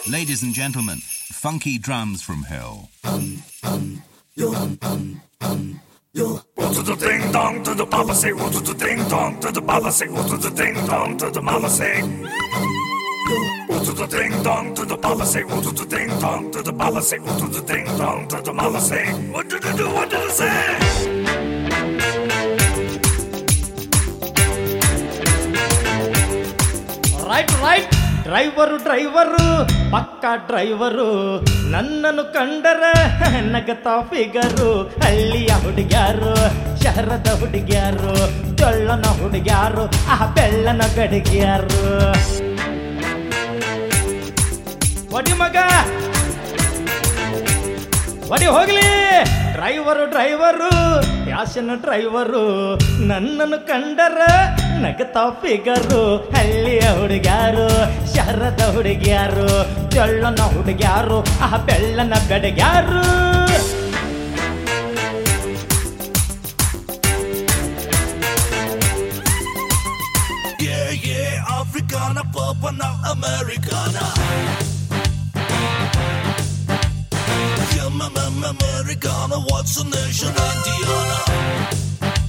Ladies and gentlemen, funky drums from hell. What to the ding dong to the papa say, what to the ding dong to the papa say, what to the ding dong to the mama say. What to the ding dong to the papa say, what to the ding dong to the papa say, what to the ding dong to the mama say. What did you do? What did you say? Right right driver driver ಪಕ್ಕ driver ನನ್ನನ್ನು ಕಂಡರೆ ನಗತ figure ಹಳ್ಳಿಯ ಹುಡುಗ್ಯಾರು ಶಹರದ ಹುಡುಗ್ಯಾರು ಚೊಳ್ಳನ ಹುಡುಗ್ಯಾರು ಆ ಬೆಳ್ಳನ ಗಡಿಗ್ಯಾರು ಒಡಿ ಮಗ ಒಡಿ ಹೋಗ್ಲಿ driver driver ಯಾಸನ driver ನನ್ನನ್ನು ಕಂಡರ ನಗತ ಫಿಗರು ಹಳ್ಳಿಯ ಹುಡುಗ್ಯಾರು ಶಹರದ ಹುಡುಗ್ಯಾರು ಚೊಳ್ಳನ ಹುಡುಗ್ಯಾರು ಆ ಬೆಳ್ಳನ ಬೆಡಗ್ಯಾರು Yeah, yeah, Africana, Papa, now Americana. Yeah, ma, ma, ma, Americana, what's the nation? Indiana.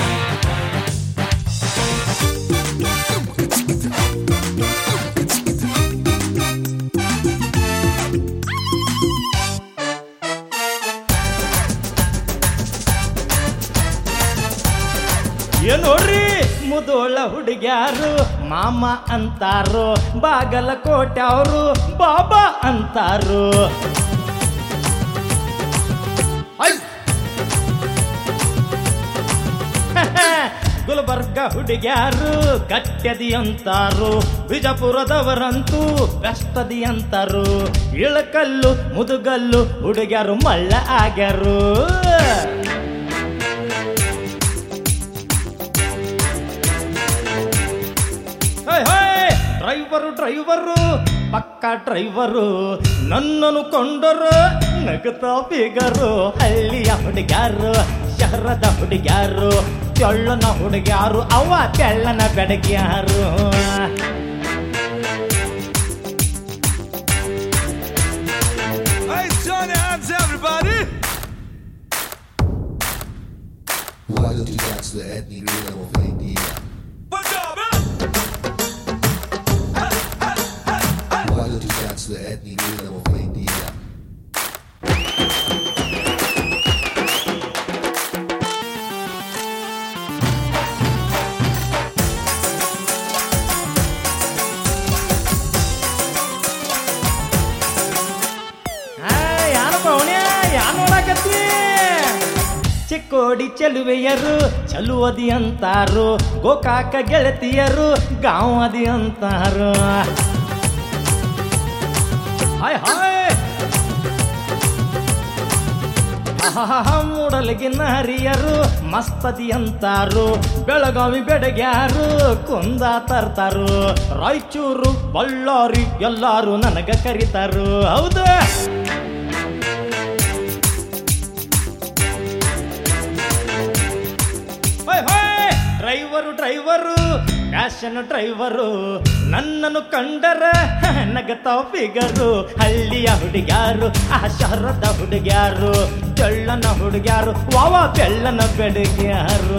ಏನ್ ನೋಡ್ರಿ ಮುದೋಳ ಹುಡುಗ್ಯಾರು ಮಾಮ ಅಂತಾರು ಬಾಗಲಕೋಟೆ ಅವರು ಬಾಬಾ ಅಂತಾರು ಐ! ಗುಲ್ಬರ್ಗ ಹುಡುಗ್ಯಾರು ಗಟ್ಟದಿ ಅಂತಾರು ಬಿಜಾಪುರದವರಂತೂ ಬೆಷ್ಟದಿ ಅಂತಾರು ಇಳಕಲ್ಲು ಮುದುಗಲ್ಲು ಹುಡುಗ್ಯಾರು ಮಳ್ಳ ಆಗ್ಯಾರು ಹೇ, ಹೇ, ಡ್ರೈವರು ಡ್ರೈವರು ಪಕ್ಕ ಡ್ರೈವರು ನನ್ನನ್ನು ಕೊಂಡರು ನಗತ ಬಿಗರು ಹಳ್ಳಿಯ ಹುಡುಗ್ಯಾರು ಶಹರದ ಹುಡುಗ್ಯಾರು ಚೊಳ್ಳನ ಹುಡುಗ್ಯಾರು ಅವ ತೆಳ್ಳನ ಬೆಡಗ್ಯಾರು Hey, Johnny Hands, everybody! Why don't you dance the ethnic rhythm of India? Why don't you dance the ethnic rhythm of India? ಯಾನಪ್ಪ ಅವನ್ಯ ಯಾನ್ ನೋಡಾಕತ್ತಿ ಚಿಕ್ಕೋಡಿ ಚೆಲುವೆಯರು ಚಲುವದಿ ಅಂತಾರು ಗೋಕಾಕ ಗೆಳತಿಯರು ಗಾವದಿ ಅಂತಾರು ಹಾಯ್ ಹಾಯ್ ಆಹಾಹಾ, ಮೂಡಲಗಿನ ಹರಿಯರು ಮಸ್ತದಿ ಅಂತಾರು ಬೆಳಗಾವಿ ಬೆಡಗ್ಯಾರು ಕುಂದ ತರ್ತಾರು ರಾಯಚೂರು ಬಳ್ಳಾರಿ ಎಲ್ಲಾರು ನನಗ ಕರಿತಾರು ಹೌದು ಹೋಯ್ ಹೋಯ್ ಡ್ರೈವರು ಡ್ರೈವರು ಫ್ಯಾಷನ್ ಡ್ರೈವರು ನನ್ನನ್ನು ಕಂಡರ ನಗತ ಫಿಗರು ಹಳ್ಳಿಯ ಹುಡುಗ್ಯಾರು ಆ ಶಹರದ ಹುಡುಗ್ಯಾರು ಚಳ್ಳನ ಹುಡುಗ್ಯಾರು ವಾವ ಬೆಳ್ಳನ ಬೆಡಗ್ಯಾರು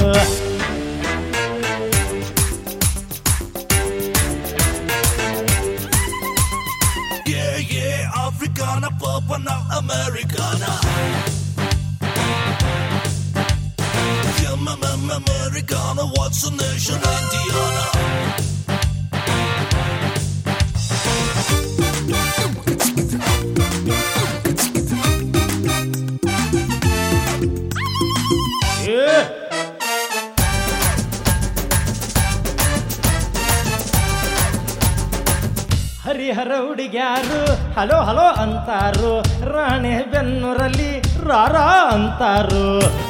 Yeah, yeah, Africana, Papa, now Americana. Yeah, ma, ma, ma, Americana, what's the nation? Indiana. ಏ ಹರಿಹರ ಹುಡುಗ್ಯಾರು ಹಲೋ ಹಲೋ ಅಂತಾರು ರಾಣೆ ಬೆನ್ನೂರಲ್ಲಿ ರಾರಾ ಅಂತಾರು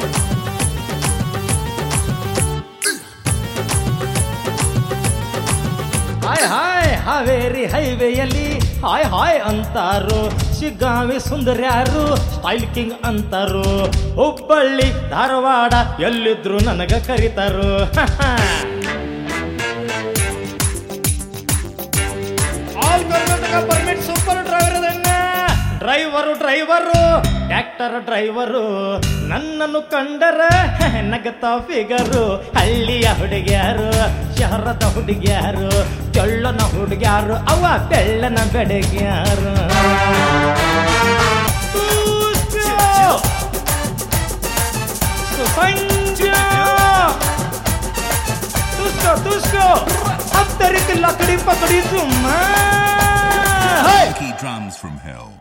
ಹಾಯ್ ಹಾಯ್ ಹಾವೇರಿ ಹೈವೇಯಲ್ಲಿ ಹಾಯ್ ಹಾಯ್ ಅಂತಾರು ಶಿಗ್ಗಾವಿ ಸುಂದರ್ಯಾರು ಸ್ಟೈಲ್ ಕಿಂಗ್ ಅಂತಾರು ಹುಬ್ಬಳ್ಳಿ ಧಾರವಾಡ ಎಲ್ಲಿದ್ರು ನನಗ ಕರಿತಾರು all Karnataka permit super driver driver driver tractor driver ನನ್ನನ್ನು ಕಂಡರೆ ನಗತ ಫಿಗರು ಹಳ್ಳಿಯ ಹುಡುಗ್ಯಾರು ಶಹರದ ಹುಡುಗ್ಯಾರು ತೆಳ್ಳನ ಹುಡುಗ್ಯಾರು ಅವ ತೆಳ್ಳನ ಬೆಡಗ್ಯಾರು तुझको तुझको अब तेरी की लकड़ी पकड़ी तुम Funky drums from hell.